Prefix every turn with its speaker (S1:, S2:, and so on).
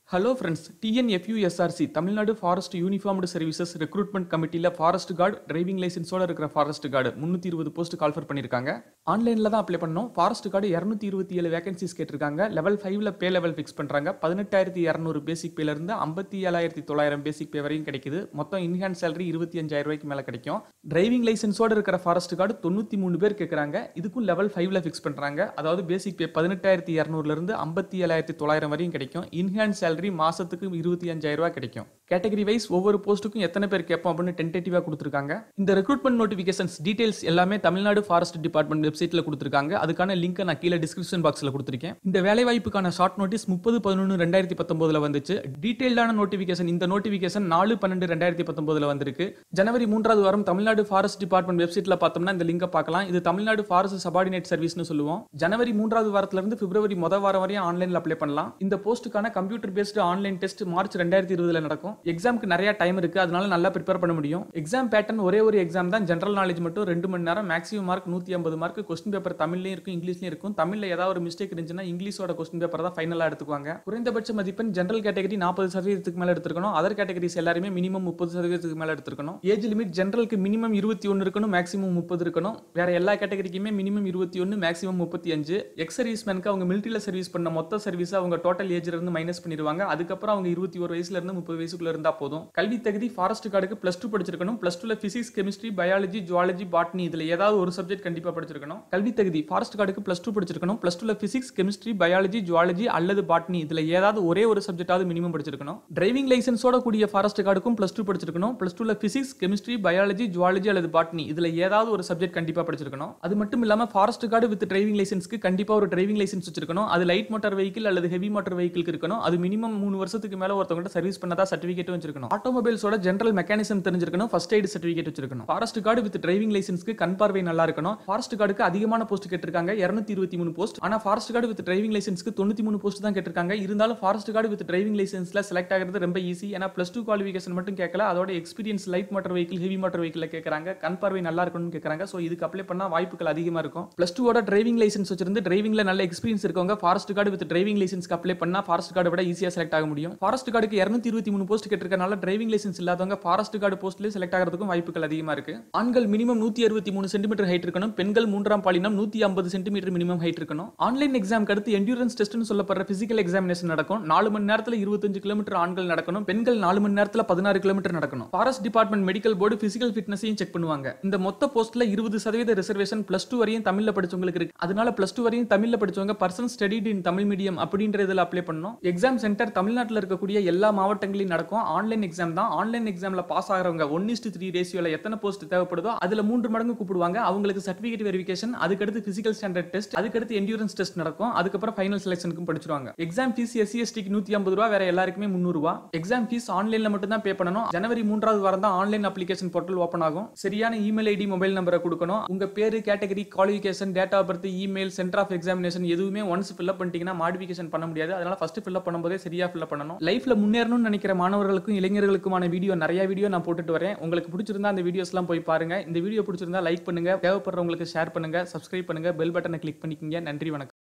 S1: hello friends TNFUSRC Tamil Nadu forest uniformed services recruitment கமிட்டியில் forest guard driving லைசன்ஸோட இருக்கிற forest card முந்நூற்றி இருபது போஸ்ட் கால்ஃபர் பண்ணியிருக்காங்க ஆன்லைனில் தான் அப்ளை பண்ணோம் ஃபாரஸ்ட் கார்டு இரநூத்தி இருபத்தி ஏழு வேகன்சிஸ் கேட்டிருக்காங்க லெவல் ஃபைவ்ல பே லெவல் ஃபிக்ஸ் பண்ணுறாங்க பதினெட்டாயிரத்தி இரநூறு பேசிக் பேலேருந்து ஐம்பத்தி ஏழாயிரத்தி தொள்ளாயிரம் பேசிக் பே வரையும் கிடைக்குது மொத்தம் இன்ஹேண்ட் சேலரி இருபத்தி அஞ்சாயிரம் ரூபாய்க்கு மேலே கிடைக்கும் டிரைவிங் லைசன்ஸோட இருக்கிற ஃபாரஸ்ட் கார்டு தொண்ணூற்றி மூணு பேர் கேட்குறாங்க இதுக்கும் லெவல் ஃபைவ்ல ஃபிக்ஸ் பண்ணுறாங்க அதாவது பேசிக் பே பதினெட்டாயிரத்தி இரநூறுலேருந்து ஐம்பத்தி ஏழாயிரத்தி தொள்ளாயிரம் வரையும் கிடைக்கும் இன்ஹேண்ட் சேலரி மாசத்துக்கு இருபத்தி அஞ்சாயிரம் ரூபாய் கிடைக்கும் கேட்டகரி வைஸ் ஒவ்வொரு போஸ்ட்டுக்கும் எத்தனை பேர் கேட்போம் அப்படின்னு டென்டேட்டிவாக கொடுத்துருக்காங்க இந்த ரெக்ரூட்மெண்ட் நோட்டிஃபிகேஷன்ஸ் டீடைல்ஸ் எல்லாமே தமிழ்நாடு ஃபாரஸ்ட் டிபார்ட்மெண்ட் வெப்சைட்டில் கொடுத்துருக்காங்க அதுக்கான லிங்க் நான் கீழே டிஸ்கிரிப்ஷன் பாக்ஸில் கொடுத்துருக்கேன் இந்த வேலைவாய்ப்புக்கான ஷார்ட் நோட்டீஸ் முப்பது பதினொன்று ரெண்டாயிரத்தி பத்தொன்பதுல வந்துச்சு டீடைல்டான நோட்டிஃபிகேஷன் இந்த நோட்டிஃபிகேஷன் நாலு பன்னெண்டு ரெண்டாயிரத்தி பத்தொன்பதுல வந்திருக்கு ஜனவரி மூன்றாவது வாரம் தமிழ்நாடு ஃபாரஸ்ட் டிபார்ட்மெண்ட் வெப்சைட்ல பார்த்தோம்னா இந்த லிங்கை பார்க்கலாம் இது தமிழ்நாடு ஃபாரஸ்ட் சபார்டினேட் சர்வீஸ்னு சொல்லுவோம் ஜனவரி மூன்றாவது வாரத்துல இருந்து பிப்ரவரி முதல் வாரம் வரையும் ஆன்லைன்ல அப்ளை பண்ணலாம் இந்த போஸ்ட்டுக்கான computer based online test March ரெண்டாயிரத்தி இருபதுல நடக்கும் எக்ஸாமுக்கு நிறைய டைம் இருக்கு அதனால நல்லா ப்ரிப்பேர் பண்ண முடியும் எக்ஸாம் பேட்டர்ன் ஒரே ஒரு எக்ஸாம் தான் ஜென்ரல் நாலேஜ் மட்டும் ரெண்டு மணி நேரம் மேக்ஸிமம் மார்க் நூத்தி ஐம்பது மார்க் கொஸ்டின் பேப்பர் தமிழ்லயும் இருக்கும் இங்கிலீஷ்லயும் இருக்கும் தமிழ்ல ஏதாவது ஒரு மிஸ்டேக் இருந்துச்சுன்னா இங்கிலீஷோட கொஸ்டின் பேப்பர் தான் ஃபைனலா எடுத்துக்குவாங்க குறைந்தபட்ச மதிப்பெண் ஜென்ரல் கேட்டகரி நாற்பது சதவீதத்துக்கு மேல எடுத்திருக்கணும் அதர் கேட்டகரிஸ் எல்லாருமே மினிமம் முப்பது சதவீதத்துக்கு மேல எடுத்திருக்கணும் ஏஜ் லிமிட் ஜென்ரலுக்கு மினிமம் இருபத்தி ஒன்று இருக்கணும் மேக்ஸிமம் முப்பது இருக்கணும் வேற எல்லா கேட்டகரிக்குமே மினிமம் இருபத்தி ஒன்று மேக்ஸிமம் முப்பத்தி அஞ்சு எக்ஸ் சர்வீஸ்மேனுக்கு அவங்க மிலிட்டரியில் சர்வீஸ் பண்ண மொத்த சர்வீஸ் அவங்க டோட்டல் ஏஜ்ல இருந்து மைனஸ் பண்ணிடுவாங்க அதுக்கப்புறம் அவங்க இருபத்தி ஒரு வயசுல இருந்து முப்பது வயசுக்குள்ள இருந்தா போதும் கல்வி தகுதி ஃபாரஸ்ட் கார்டுக்கு பிளஸ் டூ படிச்சிருக்கணும் பிளஸ் டூல physics chemistry biology zoology botany இதுல ஏதாவது ஒரு சப்ஜெக்ட் கண்டிப்பா படிச்சிருக்கணும் கல்வி தகுதி ஃபாரஸ்ட் கார்டுக்கு பிளஸ் டூ படிச்சிருக்கணும் பிளஸ் டூல பிசிக்ஸ் கெமிஸ்ட்ரி பயாலஜி ஜுவாலஜி அல்லது பாட்னி இதுல ஏதாவது ஒரே ஒரு சப்ஜெக்டாவது மினிமம் படிச்சிருக்கணும் டிரைவிங் லைசன்ஸோட கூடிய ஃபாரஸ்ட் கார்டுக்கும் பிளஸ் டூ படிச்சிருக்கணும் பிளஸ் டூல பிசிக்ஸ் கெமிஸ்ட்ரி பயாலஜி ஜுவாலஜி அல்லது பாட்னி இதுல ஏதாவது ஒரு சப்ஜெக்ட் கண்டிப்பா படிச்சிருக்கணும் அது மட்டும் இல்லாம ஃபாரஸ்ட் கார்டு வித் டிரைவிங் லைசன்ஸ்க்கு கண்டிப்பா ஒரு டிரைவிங் லைசன்ஸ் வச்சிருக்கணும் அது லைட் மோட்டார் வெஹிக்கிள் அல்லது ஹெவி மோட்டார் வெஹிக்கிள் இருக்கணும் அது மினிமம் மூணு வருஷத்துக்கு மேல ஒருத்தவங்க சர்வீஸ் பண்ணதா சர்டிஃபிகேட் வச்சிருக்கணும் ஆட்டோமொபைல்ஸோட ஜென்ரல் மெக்கானிசம் தெரிஞ்சிருக்கணும் ஃபர்ஸ்ட் எய்ட் சர்டிஃபிகேட் வச்சிருக்கணும் ஃபாரஸ்ட் கார்டு வித் டிரைவிங் லைசன்ஸ்க்கு கண் பார்வை நல்லா இருக்கணும் ஃபாரஸ்ட் கார்டுக்கு அதிகமான போஸ்ட் கேட்டிருக்காங்க இருநூத்தி இருபத்தி மூணு போஸ்ட் ஆனா ஃபாரஸ்ட் கார்டு வித் டிரைவிங் லைசன்ஸ்க்கு தொண்ணூத்தி மூணு போஸ்ட் தான் கேட்டிருக்காங்க இருந்தாலும் ஃபாரஸ்ட் கார்டு வித் டிரைவிங் லைசன்ஸ்ல செலக்ட் ஆகிறது ரொம்ப ஈஸி ஏன்னா பிளஸ் டூ குவாலிஃபிகேஷன் மட்டும் கேட்கல அதோட experience light motor vehicle heavy motor vehicle கேட்கறாங்க கண் பார்வை நல்லா இருக்கணும்னு கேட்கறாங்க ஸோ இதுக்கு அப்ளை பண்ணா வாய்ப்புகள் அதிகமா இருக்கும் பிளஸ் டூவோட டிரைவிங் லைசன்ஸ் வச்சிருந்து டிரைவிங்ல நல்ல எக்ஸ்பீரியன்ஸ் இருக்கவங்க ஃபாரஸ்ட் கார்டு வித் டிரைவிங் லைசன்ஸ்க்கு அப்ளை பண்ணா ஃபாரஸ்ட் கார்டு விட ஈஸியா செலக்ட் ஆக முடியும் ஃபாரஸ்ட் கார்டுக்கு இருநூத்தி இருபத்தி மூணு போஸ்ட் கேட்டிருக்கனால டிரைவிங் லைசன்ஸ் இல்லாதவங்க ஃபாரஸ்ட் கார்டு போஸ்ட்லேயே செலக்ட் ஆகிறதுக்கும் வாய்ப்புகள் அதிகமா இருக்கு ஆண்கள் மினிமம் நூத்தி அறுபத்தி மூணு சென்டிமீட்டர் ஹைட் இருக்கணும் பெண்கள் மூன்றாம் பாலினம் நூத்தி ஐம்பது சென்டிமீட்டர் மினிமம் ஹைட் இருக்கணும் ஆன்லைன் எக்ஸாம்க்கு அடுத்து என்டூரன்ஸ் டெஸ்ட்னு சொல்லப்படுற பிசிக்கல் எக்ஸாமினேஷன் நடக்கும் நாலு மணி நேரத்தில் இருபத்தஞ்சு கிலோமீட்டர் ஆண்கள் நடக்கணும் பெண்கள் நாலு மணி நேரத்தில் பதினாறு கிலோமீட்டர் நடக்கணும் forest department medical board physical ஃபிட்னஸையும் செக் பண்ணுவாங்க இந்த மொத்த போஸ்ட்ல இருபது சதவீத ரிசர்வேஷன் பிளஸ் டூ வரையும் தமிழ்ல படிச்சவங்களுக்கு இருக்கு அதனால பிளஸ் டூ வரையும் தமிழ்ல படிச்சவங்க person studied in Tamil medium அப்படின்ற இதில் அப்ளை பண்ணணும் எக்ஸாம் சென்டர் தமிழ்நாட்டில் இருக்கக்கூடிய எல்லா மாவட்டங்களையும் நடக்கும் ஆன்லைன் எக்ஸாம் தான் ஆன்லைன் எக்ஸாம்ல பாஸ் ஆகிறவங்க ஒன் இஸ்டு த்ரீ ரேஷியோல எத்தனை போஸ்ட் தேவைப்படுதோ அதுல மூன்று மடங்கு கூப்பிடுவாங்க அவங்களுக்கு சர்டிஃபிகேட் வெரிஃபிகேஷன் அதுக்கடுத்து பிசிக்கல் ஸ்டாண்டர்ட் டெஸ்ட் அதுக்கடுத்து என்டூரன்ஸ் டெஸ்ட் நடக்கும் அதுக்கப்புறம் ஃபைனல் செலெக்ஷனுக்கும் படிச்சிருவாங்க எக்ஸாம் ஃபீஸ் எஸ்சி எஸ்டிக்கு நூத்தி ஐம்பது ரூபா வேற எல்லாருக்குமே முந்நூறு ரூபா எக்ஸாம் ஃபீஸ் ஆன்லைன்ல மட்டும் தான் பே பண்ணணும் ஜனவரி மூன்றாவது வாரம் தான் ஆன்லைன் அப்ளிகேஷன் போர்ட்டல் ஓப்பன் ஆகும் சரியான இமெயில் ஐடி மொபைல் நம்பரை கொடுக்கணும் உங்க பேரு category qualification date of birth email centre of examination எதுவுமே ஒன்ஸ் ஃபில்அப் பண்ணிட்டீங்கன்னா மாடிஃபிகேஷன் பண்ண முடியாது அதனால ஃபர்ஸ்ட் ஃபில்அப் பண்ணும்போதே சரியா ஃபில்அப் பண்ணணும் லைஃப்ல முன்னேறணும்னு நினைக்கிற மாணவர்களுக்கும் இளைஞர்களுக்குமான வீடியோ நிறைய வீடியோ நான் போட்டுட்டு வரேன் உங்களுக்கு பிடிச்சிருந்தா அந்த வீடியோஸ்லாம் போய் பாருங்க இந்த வீடியோ பிடிச்சிருந்தா லைக் பண்ணுங்க தேவைப்படுறவங்களுக்கு ஷேர் பண்ணுங்க சப்ஸ்கிரைப் பண்ணுங்க பெல் பட்டனை கிளிக் பண்ணிக்கங்க நன்றி வணக்கம்